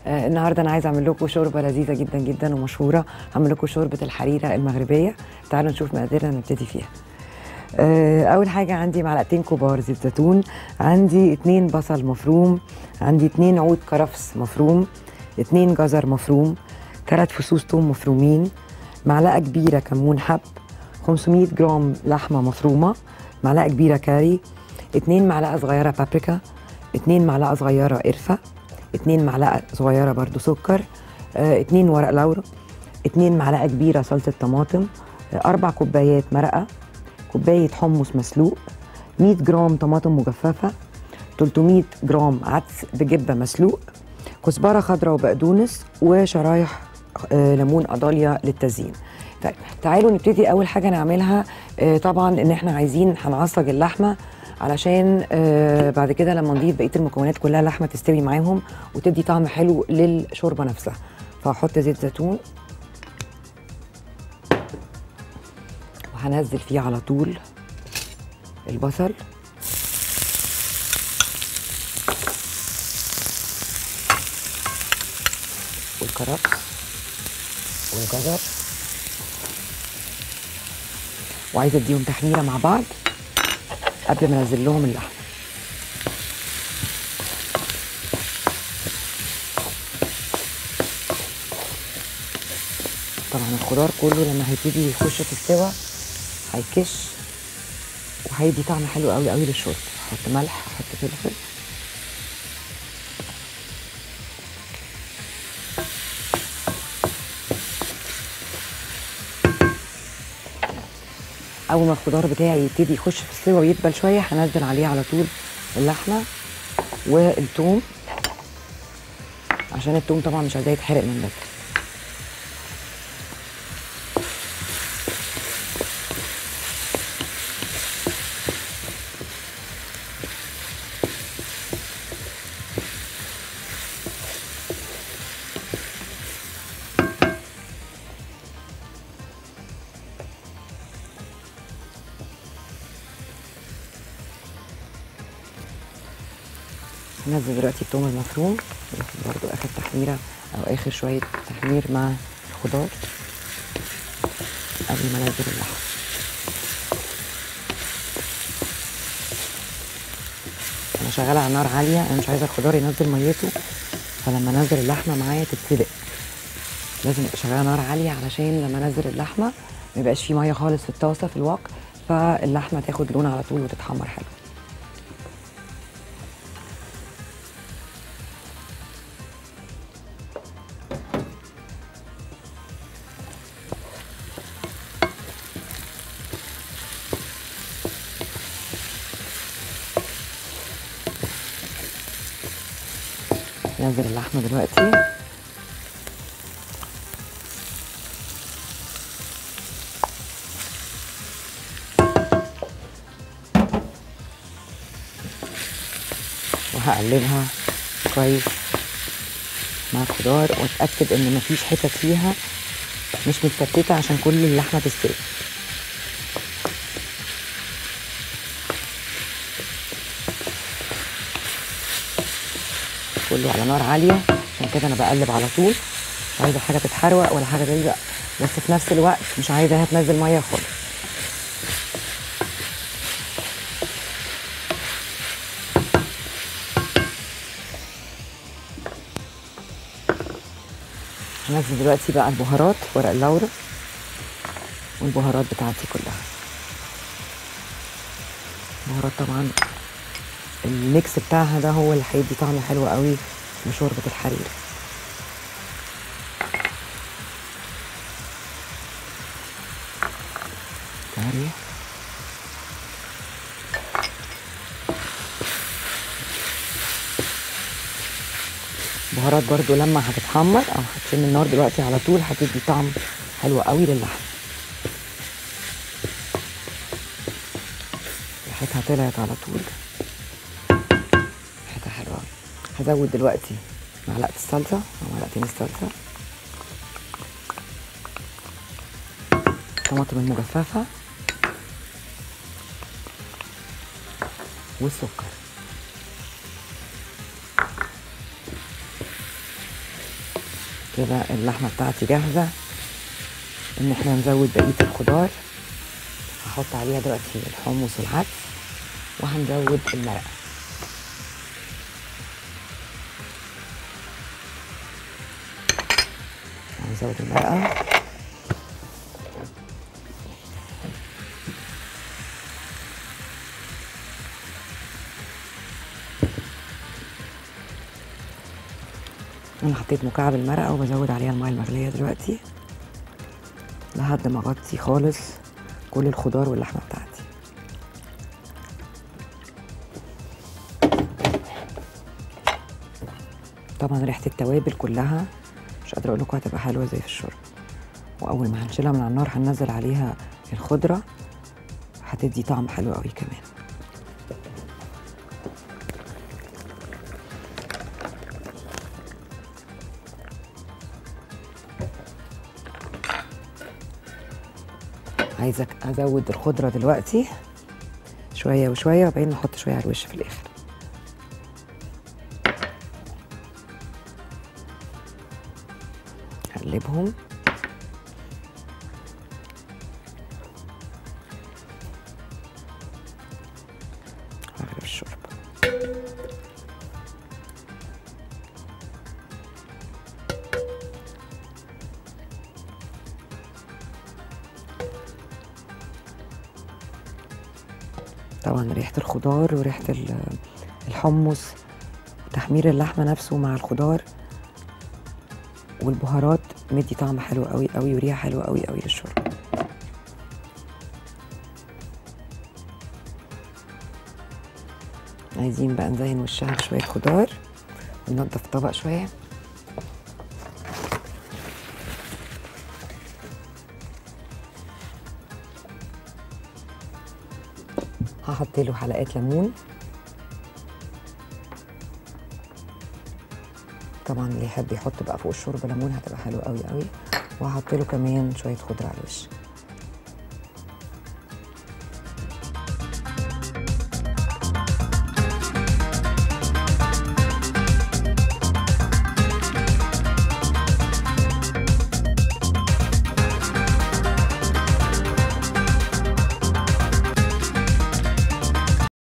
آه النهارده انا عايزه اعمل لكم شوربه لذيذه جدا جدا ومشهوره هعمل لكم شوربه الحريره المغربيه تعالوا نشوف مقاديرنا نبتدي فيها آه اول حاجه عندي معلقتين كبار زيت زيتون عندي اتنين بصل مفروم عندي اتنين عود كرفس مفروم اتنين جزر مفروم ثلاث فصوص ثوم مفرومين معلقه كبيره كمون حب 500 جرام لحمه مفرومه معلقه كبيره كاري اتنين معلقه صغيره بابريكا اتنين معلقه صغيره قرفه اتنين معلقه صغيره برضو سكر اه اتنين ورق لورا اتنين معلقه كبيره صلصه طماطم اه اربع كوبايات مرقه كوبايه حمص مسلوق 100 جرام طماطم مجففه 300 جرام عدس بجبه مسلوق كزبره خضراء وبقدونس وشرايح اه ليمون قضاليا للتزيين طيب تعالوا نبتدي اول حاجه نعملها آه طبعا ان احنا عايزين هنعصج اللحمه علشان آه بعد كده لما نضيف بقيه المكونات كلها اللحمه تستوي معاهم وتدي طعم حلو للشوربه نفسها فهحط زيت زيتون وهنزل فيه على طول البصل والكرفس والجزر وعايزه اديهم تحميره مع بعض قبل ما انزل لهم اللحمه طبعا الخضار كله لما هيبتدي يخش في السوا هيكش وهيدي طعم حلو قوي قوي للشوربه احط ملح احط فلفل اول ما الخضار بتاعي يبتدي يخش في السوا ويدبل شويه هنزل عليه على طول اللحمه والثوم عشان الثوم طبعا مش عايزاه يتحرق من بس هنزل دلوقتي الثوم المفروم ياخد برضو اخر تحميره او اخر شويه تحمير مع الخضار قبل ما انزل اللحم انا شغاله على نار عاليه انا مش عايزه الخضار ينزل ميته فلما انزل اللحمه معايا تتسلق لازم ابقى شغاله نار عاليه علشان لما انزل اللحمه ما يبقاش فيه ميه خالص في الطاسه في الوق فاللحمه تاخد لون على طول وتتحمر حلو ننزل اللحمه دلوقتي وهقلبها كويس مع الخضار واتاكد ان مفيش حتت فيها مش متفتته عشان كل اللحمه تستوي كله على نار عاليه عشان كده انا بقلب على طول مش عايزه حاجه تتحروق ولا حاجه تلزق بس في نفس الوقت مش عايزاها تنزل ميه خالص هنزل دلوقتي بقى البهارات ورق اللورا والبهارات بتاعتي كلها بهارات طبعا الميكس بتاعها ده هو اللي هيدي طعم حلو قوي لشوربة الحرير كاري بهارات برضو لما هتتحمر او هتشم النار دلوقتي على طول هتدي طعم حلو قوي للحم ريحتها طلعت على طول ريحتها حلوه هزود دلوقتي معلقه الصلصه او معلقتين الصلصه الطماطم المجففه والسكر كده اللحمه بتاعتي جاهزه ان احنا نزود بقيه الخضار هحط عليها دلوقتي الحمص والعدس وهنزود المرقه هنزود المرقه انا حطيت مكعب المرقه وبزود عليها الميه المغليه دلوقتي لحد ما اغطي خالص كل الخضار واللحمه بتاعتي طبعا ريحه التوابل كلها مش قادره اقول لكم هتبقى حلوه زي في الشرب واول ما هنشيلها من على النار هننزل عليها الخضره هتدي طعم حلو قوي كمان عايزه ازود الخضره دلوقتي شويه وشويه وبعدين نحط شويه على الوش في الاخر هقلبهم هغرف الشوربه طبعا ريحه الخضار وريحه ال- الحمص وتحمير اللحمه نفسه مع الخضار والبهارات مدي طعم حلو قوي قوي وريحه حلوه قوي قوي للشوربه عايزين بقى نزين وشها بشويه خضار وننضف طبق شويه هحط له حلقات ليمون طبعا اللي يحب يحط بقى فوق الشوربه ليمون هتبقى حلوه قوي قوي وهحط له كمان شويه خضره على الوش